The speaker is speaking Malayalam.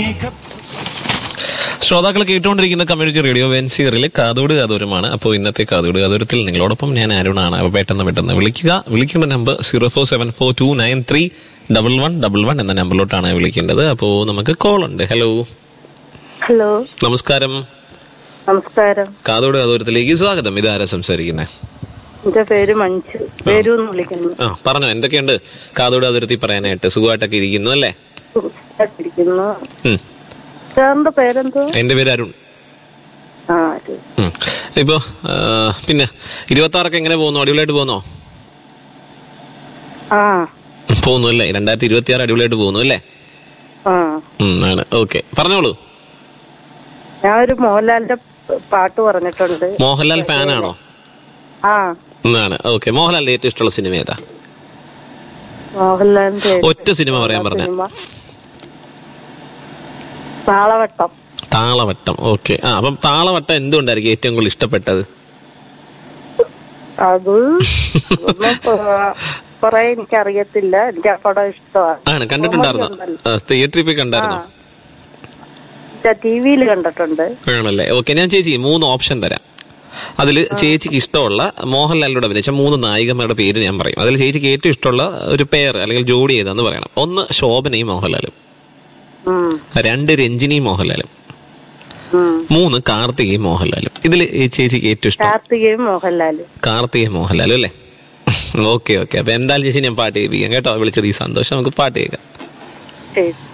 മേഘ ശ്രോതാക്കൾ കേട്ടുകൊണ്ടിരിക്കുന്ന കമ്മ്യൂണിറ്റി റേഡിയോ വെൻസിയറിൽ കാതോട് കാതോരമാണ് അപ്പോൾ ഇന്നത്തെ കാതോട് കാതോരത്തിൽ നിങ്ങളോടൊപ്പം ഞാൻ അരുണാണ് അപ്പോൾ പെട്ടെന്ന് പെട്ടെന്ന് വിളിക്കുക വിളിക്കേണ്ട number zero four seven four two nine three double one double one എന്ന നമ്പറിലോട്ടാണ് വിളിക്കേണ്ടത് അപ്പോൾ നമുക്ക് കോൾ ഉണ്ട് ഹലോ ഹലോ നമസ്കാരം നമസ്കാരം കാതോട് കാതോരത്തിലേക്ക് സ്വാഗതം ഇതാരാ സംസാരിക്കുന്നത് എന്റെ പേര് മഞ്ജു പേരു എന്ന് വിളിക്കുന്നു ആ പറഞ്ഞോ എന്തൊക്കെയുണ്ട് കാതോട് കാതോരത്തിൽ പറയാനായിട്ട് സുഖമായിട്ടൊക്കെ ഇരിക്കുന്നു അല്ലേ ഇരിക്കുന്നു ഉം. സാറിന്റെ പേരെന്തോ എന്റെ പേര് അരുൺ ആ അത്. ഉം. ഇപ്പൊ ആ, പിന്നെ ഇരുപത്തി ആറൊക്കെ എങ്ങനെ പോകുന്നു അടിപൊളിയായിട്ട് പോകുന്നോ ആ പോകുന്നു അല്ലേ രണ്ടായിരത്തി ഇരുപത്തി ആറ് അടിപൊളിയായിട്ട് പോകുന്നു അല്ലേ ആ ഉം, ആണ് ഓക്കെ പറഞ്ഞോളൂ ഞാൻ ഒരു മോഹൻലാലിന്റെ പാട്ട് പറഞ്ഞിട്ടുണ്ട് മോഹൻലാൽ ഫാനാണോ ആ എന്നാണ് ഓക്കെ മോഹൻലാലിന്റെ ഏറ്റവും ഇഷ്ടമുള്ള സിനിമ ഏതാ മോഹൻലാലിന്റെ ഒറ്റ സിനിമ പറയാൻ പറഞ്ഞ സിനിമ താളവട്ടം താളവട്ടം ഓക്കെ ആ അപ്പം താളവട്ടം എന്തുകൊണ്ടായിരിക്കും ഏറ്റവും കൂടുതൽ ഇഷ്ടപ്പെട്ടത് അത് ഒന്നും കൊ- കൊറേ എനിക്കറിയത്തില്ല എനിക്ക് ആ പടം ഇഷ്ടമാണ് ആണ് കണ്ടിട്ടുണ്ടായിരുന്നോ തിയേറ്ററിൽ പോയി കണ്ടായിരുന്നോ ടി വിയിൽ കണ്ടിട്ടുണ്ട് ആണല്ലേ ഓക്കെ ഞാൻ ചേച്ചി മൂന്ന് ഓപ്ഷൻ തരാം അതിൽ ചേച്ചിക്ക് ഇഷ്ടമുള്ള മോഹൻലാലിലൂടെ അഭിനയിച്ച മൂന്ന് നായികമാരുടെ പേര് ഞാൻ പറയും അതിൽ ചേച്ചിക്ക് ഏറ്റവും ഇഷ്ടമുള്ള ഒരു പേർ അല്ലെങ്കിൽ ജോഡി ഏതാന്ന് പറയണം ഒന്ന് ശോഭനയും മോഹൻലാലും ഉം, രണ്ട് രഞ്ജിനി മോഹൻലാലും ഉം. മൂന്ന് കാർത്തികയും മോഹൻലാലും ഇതിൽ ചേച്ചിക്ക് ഏറ്റവും ഇഷ്ടം കാർത്തികയും മോഹൻലാലും കാർത്തിക മോഹൻലാലും അല്ലേ ഓക്കെ ഓക്കെ അപ്പൊ എന്തായാലും ചേച്ചി ഞാൻ പാട്ട് കേൾപ്പിക്കാം കേട്ടോ വിളിച്ചത് ഈ സന്തോഷം നമുക്ക് പാട്ട് കേൾക്കാം ശരി